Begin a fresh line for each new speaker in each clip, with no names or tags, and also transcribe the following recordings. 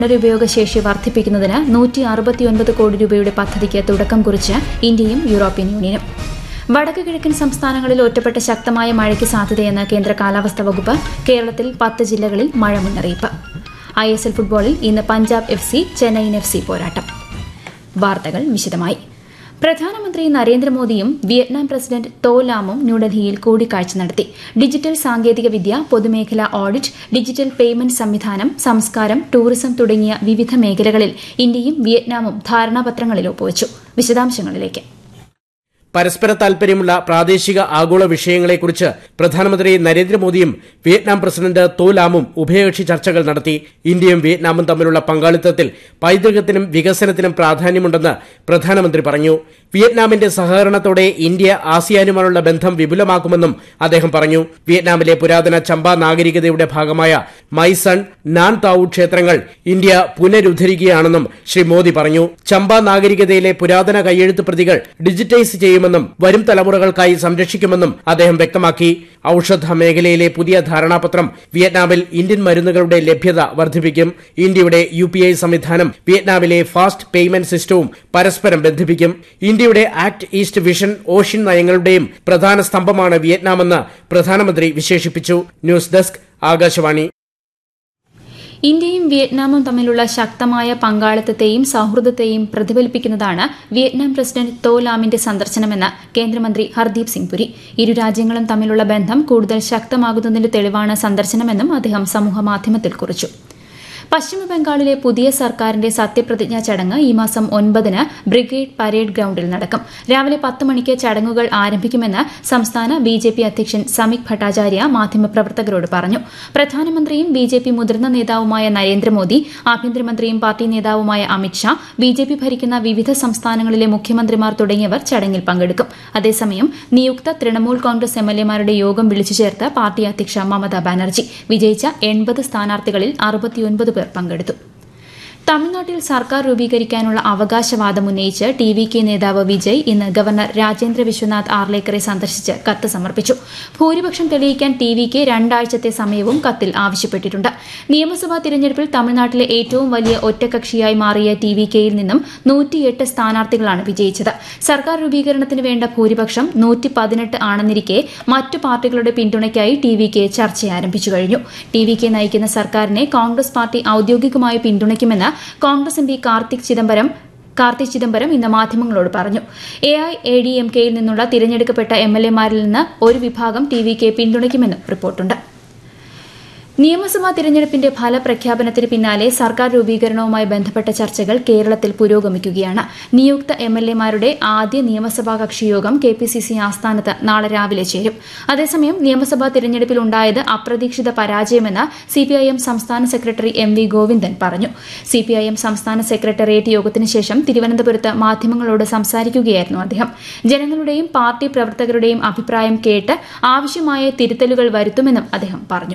പുനരുപയോഗശേഷി വർദ്ധിപ്പിക്കുന്നതിന് നൂറ്റി അറുപത്തിയൊൻപത് കോടി രൂപയുടെ പദ്ധതിക്ക് തുടക്കം കുറിച്ച് ഇന്ത്യയും യൂറോപ്യൻ യൂണിയനും വടക്ക് കിഴക്കൻ സംസ്ഥാനങ്ങളിൽ ഒറ്റപ്പെട്ട ശക്തമായ മഴയ്ക്ക് സാധ്യതയെന്ന് കേന്ദ്ര കാലാവസ്ഥാ വകുപ്പ് കേരളത്തിൽ പത്ത് ജില്ലകളിൽ മഴ മുന്നറിയിപ്പ് ഐ എസ് എൽ ഫുട്ബോളിൽ ഇന്ന് Punjab F C Chennaiyin F C പോരാട്ടം വാർത്തകൾ വിശദമായി പ്രധാനമന്ത്രി നരേന്ദ്രമോദിയും വിയറ്റ്നാം പ്രസിഡന്റ് തോ ലാമും ന്യൂഡൽഹിയിൽ കൂടിക്കാഴ്ച നടത്തി ഡിജിറ്റൽ സാങ്കേതികവിദ്യ പൊതുമേഖലാ ഓഡിറ്റ് ഡിജിറ്റൽ പേയ്മെന്റ് സംവിധാനം സംസ്കാരം ടൂറിസം തുടങ്ങിയ വിവിധ മേഖലകളിൽ ഇന്ത്യയും വിയറ്റ്നാമും ധാരണാപത്രങ്ങളിൽ ഒപ്പുവച്ചു വിശദാംശങ്ങളിലേക്ക്
പരസ്പര താൽപര്യമുള്ള പ്രാദേശിക ആഗോള വിഷയങ്ങളെക്കുറിച്ച് പ്രധാനമന്ത്രി നരേന്ദ്രമോദിയും വിയറ്റ്നാം പ്രസിഡന്റ് തോ ലാമും ഉഭയകക്ഷി ചർച്ചകൾ നടത്തി ഇന്ത്യയും വിയറ്റ്നാമും തമ്മിലുള്ള പങ്കാളിത്തത്തിൽ പൈതൃകത്തിനും വികസനത്തിനും പ്രാധാന്യമുണ്ടെന്ന് പ്രധാനമന്ത്രി പറഞ്ഞു വിയറ്റ്നാമിന്റെ സഹകരണത്തോടെ ഇന്ത്യ ആസിയാനുമായുള്ള ബന്ധം വിപുലമാക്കുമെന്നും അദ്ദേഹം പറഞ്ഞു വിയറ്റ്നാമിലെ പുരാതന ചമ്പ നാഗരികതയുടെ ഭാഗമായ മൈസൺ നാൻ താവു ക്ഷേത്രങ്ങൾ ഇന്ത്യ പുനരുദ്ധരിക്കുകയാണെന്നും ശ്രീ മോദി പറഞ്ഞു ചമ്പ നാഗരികതയിലെ പുരാതന കയ്യെഴുത്ത് പ്രതികൾ ഡിജിറ്റൈസ് ചെയ്യുമെന്നും വരും തലമുറകൾക്കായി സംരക്ഷിക്കുമെന്നും അദ്ദേഹം വ്യക്തമാക്കി ഔഷധ മേഖലയിലെ പുതിയ ധാരണാപത്രം വിയറ്റ്നാമിൽ ഇന്ത്യൻ മരുന്നുകളുടെ ലഭ്യത വർദ്ധിപ്പിക്കും ഇന്ത്യയുടെ യു സംവിധാനം വിയറ്റ്നാമിലെ ഫാസ്റ്റ് പേയ്മെന്റ് സിസ്റ്റവും പരസ്പരം ബന്ധിപ്പിക്കും ഇന്ത്യയുടെ ആക്ട് ഈസ്റ്റ് വിഷൻ ഓഷ്യൻ നയങ്ങളുടെയും പ്രധാന സ്തംഭമാണ് വിയറ്റ്നാമെന്ന് പ്രധാനമന്ത്രി വിശേഷിപ്പിച്ചു ന്യൂസ് ഡെസ്ക് ആകാശവാണി
ഇന്ത്യയും വിയറ്റ്നാമും തമ്മിലുള്ള ശക്തമായ പങ്കാളിത്തത്തെയും സൌഹൃദത്തെയും പ്രതിഫലിപ്പിക്കുന്നതാണ് വിയറ്റ്നാം പ്രസിഡന്റ് തോ ലാമിന്റെ സന്ദർശനമെന്ന് കേന്ദ്രമന്ത്രി ഹർദീപ് സിംഗ് പുരി ഇരു രാജ്യങ്ങളും തമ്മിലുള്ള ബന്ധം കൂടുതൽ ശക്തമാകുന്നതിന്റെ തെളിവാണ് സന്ദർശനമെന്നും അദ്ദേഹം സമൂഹമാധ്യമത്തിൽ കുറിച്ചു പശ്ചിമബംഗാളിലെ പുതിയ സർക്കാരിന്റെ സത്യപ്രതിജ്ഞാ ചടങ്ങ് ഈ മാസം ഒൻപതിന് ബ്രിഗേഡ് പരേഡ് ഗ്രൌണ്ടിൽ നടക്കും രാവിലെ പത്ത് മണിക്ക് ചടങ്ങുകൾ ആരംഭിക്കുമെന്ന് സംസ്ഥാന ബി ജെ പി അധ്യക്ഷൻ സമീക് ഭട്ടാചാര്യ മാധ്യമപ്രവർത്തകരോട് പറഞ്ഞു പ്രധാനമന്ത്രിയും ബി ജെ പി മുതിർന്ന നേതാവുമായ നരേന്ദ്രമോദി ആഭ്യന്തരമന്ത്രിയും പാർട്ടി നേതാവുമായ അമിത്ഷാ ബി ജെ പി ഭരിക്കുന്ന വിവിധ സംസ്ഥാനങ്ങളിലെ മുഖ്യമന്ത്രിമാർ തുടങ്ങിയവർ ചടങ്ങിൽ പങ്കെടുക്കും അതേസമയം നിയുക്ത തൃണമൂൽ കോൺഗ്രസ് എംഎൽഎമാരുടെ യോഗം വിളിച്ചു ചേർത്ത് പാർട്ടി അധ്യക്ഷ മമതാ ബാനർജി വിജയിച്ച എൺപത് സ്ഥാനാർത്ഥികളിൽ അറുപത്തിയൊൻപത് പേർ പങ്കെടുത്തു തമിഴ്നാട്ടിൽ സർക്കാർ രൂപീകരിക്കാനുള്ള അവകാശവാദം ഉന്നയിച്ച് ടി വി കെ നേതാവ് വിജയ് ഇന്ന് ഗവർണർ രാജേന്ദ്ര വിശ്വനാഥ് ആർലേക്കറെ സന്ദർശിച്ച് കത്ത് സമർപ്പിച്ചു ഭൂരിപക്ഷം തെളിയിക്കാൻ ടി വി കെ രണ്ടാഴ്ചത്തെ സമയവും കത്തിൽ ആവശ്യപ്പെട്ടിട്ടുണ്ട് നിയമസഭാ തിരഞ്ഞെടുപ്പിൽ തമിഴ്നാട്ടിലെ ഏറ്റവും വലിയ ഒറ്റകക്ഷിയായി മാറിയ ടി വി കെയിൽ നിന്നും നൂറ്റിയെട്ട് സ്ഥാനാർത്ഥികളാണ് വിജയിച്ചത് സർക്കാർ രൂപീകരണത്തിന് വേണ്ട ഭൂരിപക്ഷം നൂറ്റി പതിനെട്ട് ആണെന്നിരിക്കെ മറ്റു പാർട്ടികളുടെ പിന്തുണയ്ക്കായി ടി വി കെ ചർച്ച ആരംഭിച്ചു കഴിഞ്ഞു ടി വി കെ നയിക്കുന്ന സർക്കാരിനെ കോൺഗ്രസ് പാർട്ടി ഔദ്യോഗികമായി പിന്തുണയ്ക്കുമെന്ന് കോൺഗ്രസ് എം പി കാർത്തിക് ചിദംബരം കാർത്തിക് ചിദംബരം ഇന്ന് മാധ്യമങ്ങളോട് പറഞ്ഞു A I A D M കെയിൽ നിന്നുള്ള തിരഞ്ഞെടുക്കപ്പെട്ട എം എൽ എമാരിൽ നിന്ന് ഒരു വിഭാഗം ടി വി കെ പിന്തുണയ്ക്കുമെന്നും റിപ്പോർട്ടുണ്ട് നിയമസഭാ തിരഞ്ഞെടുപ്പിന്റെ ഫലപ്രഖ്യാപനത്തിന് പിന്നാലെ സർക്കാർ രൂപീകരണവുമായി ബന്ധപ്പെട്ട ചർച്ചകൾ കേരളത്തിൽ പുരോഗമിക്കുകയാണ് നിയുക്ത എം എൽ എമാരുടെ ആദ്യ നിയമസഭാ കക്ഷിയോഗം കെ പി സി സി ആസ്ഥാനത്ത് നാളെ രാവിലെ ചേരും അതേസമയം നിയമസഭാ തിരഞ്ഞെടുപ്പിൽ ഉണ്ടായത് അപ്രതീക്ഷിത പരാജയമെന്ന് സിപിഐഎം സംസ്ഥാന സെക്രട്ടറി എം വി ഗോവിന്ദൻ പറഞ്ഞു സിപിഐഎം സംസ്ഥാന സെക്രട്ടേറിയറ്റ് യോഗത്തിന് ശേഷം തിരുവനന്തപുരത്ത് മാധ്യമങ്ങളോട് സംസാരിക്കുകയായിരുന്നു അദ്ദേഹം ജനങ്ങളുടെയും പാർട്ടി പ്രവർത്തകരുടെയും അഭിപ്രായം കേട്ട് ആവശ്യമായ തിരുത്തലുകൾ വരുത്തുമെന്നും അദ്ദേഹം പറഞ്ഞു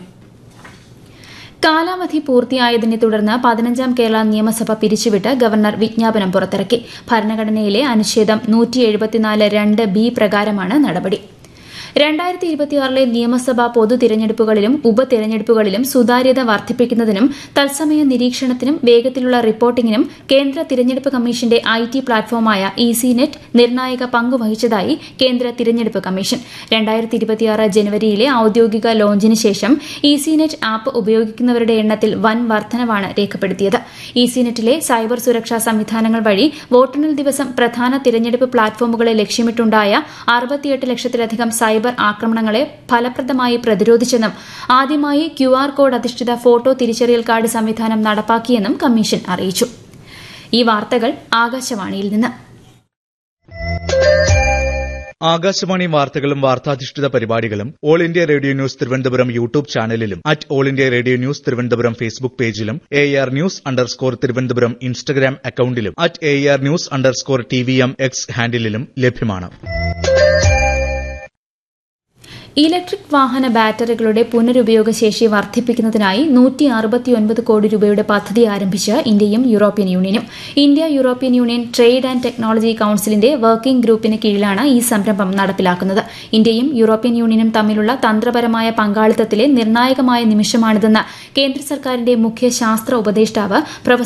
കാലാവധി പൂർത്തിയായതിനെ തുടർന്ന് പതിനഞ്ചാം കേരള നിയമസഭ പിരിച്ചുവിട്ട് ഗവർണർ വിജ്ഞാപനം പുറത്തിറക്കി ഭരണഘടനയിലെ അനുച്ഛേദം നൂറ്റി എഴുപത്തിനാല് രണ്ട് ബി പ്രകാരമാണ് നടപടി രണ്ടായിരത്തി ഇരുപത്തിയാറിലെ നിയമസഭാ പൊതു തിരഞ്ഞെടുപ്പുകളിലും ഉപതിരഞ്ഞെടുപ്പുകളിലും സുതാര്യത വർദ്ധിപ്പിക്കുന്നതിനും തത്സമയ നിരീക്ഷണത്തിനും വേഗത്തിലുള്ള റിപ്പോർട്ടിംഗിനും കേന്ദ്ര തിരഞ്ഞെടുപ്പ് കമ്മീഷന്റെ ഐ ടി പ്ലാറ്റ്ഫോമായ ഇസി നെറ്റ് നിർണായക പങ്കുവഹിച്ചതായി കേന്ദ്ര തിരഞ്ഞെടുപ്പ് കമ്മീഷൻ രണ്ടായിരത്തി ഇരുപത്തിയാറ് ജനുവരിയിലെ ഔദ്യോഗിക ലോഞ്ചിന് ശേഷം ഇസി നെറ്റ് ആപ്പ് ഉപയോഗിക്കുന്നവരുടെ എണ്ണത്തിൽ വൻ വർധനവാണ് രേഖപ്പെടുത്തിയത് ഇസി നെറ്റിലെ സൈബർ സുരക്ഷാ സംവിധാനങ്ങൾ വഴി വോട്ടെണ്ണൽ ദിവസം പ്രധാന തിരഞ്ഞെടുപ്പ് പ്ലാറ്റ്ഫോമുകളെ ലക്ഷ്യമിട്ടുണ്ടായ അറുപത്തിയെട്ട് ലക്ഷത്തിലധികം സൈബർ ആക്രമണങ്ങളെ ഫലപ്രദമായി പ്രതിരോധിച്ചെന്നും ആദ്യമായി ക്യു ആർ കോഡ് അധിഷ്ഠിത ഫോട്ടോ തിരിച്ചറിയൽ കാർഡ് സംവിധാനം നടപ്പാക്കിയെന്നും കമ്മീഷൻ അറിയിച്ചു ഈ വാർത്തകൾ ആകാശവാണിയിൽ നിന്ന്
ആകാശവാണി വാർത്തകളും വാർത്താധിഷ്ഠിത പരിപാടികളും all India radio news Thiruvananthapuram YouTube ചാനലിലും at all India radio news Thiruvananthapuram Facebook പേജിലും A R news underscore Thiruvananthapuram Instagram അക്കൌണ്ടിലും at A R news underscore T V M X ഹാൻഡിലും ലഭ്യമാണ്
ഇലക്ട്രിക് വാഹന ബാറ്ററികളുടെ പുനരുപയോഗ ശേഷി വർദ്ധിപ്പിക്കുന്നതിനായി നൂറ്റി അറുപത്തിയൊൻപത് കോടി രൂപയുടെ പദ്ധതി ആരംഭിച്ച് ഇന്ത്യയും യൂറോപ്യൻ യൂണിയനും India European union trade and technology കൌൺസിലിന്റെ വർക്കിംഗ് ഗ്രൂപ്പിന് കീഴിലാണ് ഈ സംരംഭം നടപ്പിലാക്കുന്നത് ഇന്ത്യയും യൂറോപ്യൻ യൂണിയനും തമ്മിലുള്ള തന്ത്രപരമായ പങ്കാളിത്തത്തിലെ നിർണായകമായ നിമിഷമാണിതെന്ന് കേന്ദ്ര സർക്കാരിന്റെ മുഖ്യ ശാസ്ത്ര ഉപദേഷ്ടാവ് പ്രൊഫ